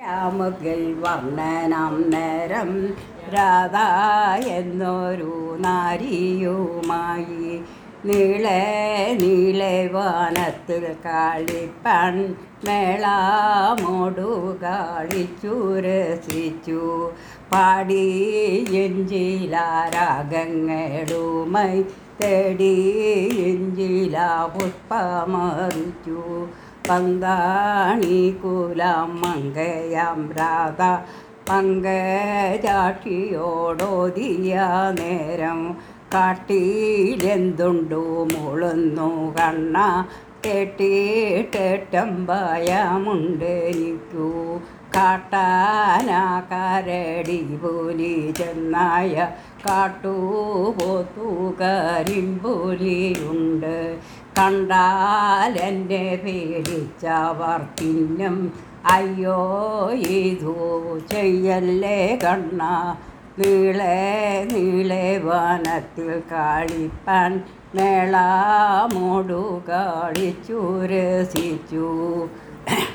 രാമുകിൽ വർണ്ണനം നേരം രാധ എന്നൊരു നാരിയുമായി നീളെ നീളെ വനത്തിൽ കളിപ്പൺ മേളാമോടു കളിച്ചു രസിച്ചു പാടി എഞ്ചിലാരാഗങ്ങളുമായി തേടി എഞ്ചില പുഷ്പമറിച്ചു പങ്കാണി കുലം മങ്കയാം രാധ പങ്കജാക്ഷിയോടോതിയ നേരം കാട്ടിലെന്തുണ്ടു മുളുന്നു കണ്ണ കെട്ടിട്ടെട്ടമ്പയമുണ്ടെനിക്കു കാട്ടാന കരടി പുലി ചെന്നായ കാട്ടുപോത്തു കരിമ്പുലിയുണ്ട് കണ്ടാലെന്നെ പേടിച്ചവർ പിന്നും അയ്യോ ഇതു ചെയ്യല്ലേ കണ്ണ നീളെ നീളെ വനത്തിൽ കളിപ്പാൻ മേളാമോടു കളിച്ചു രസിച്ചു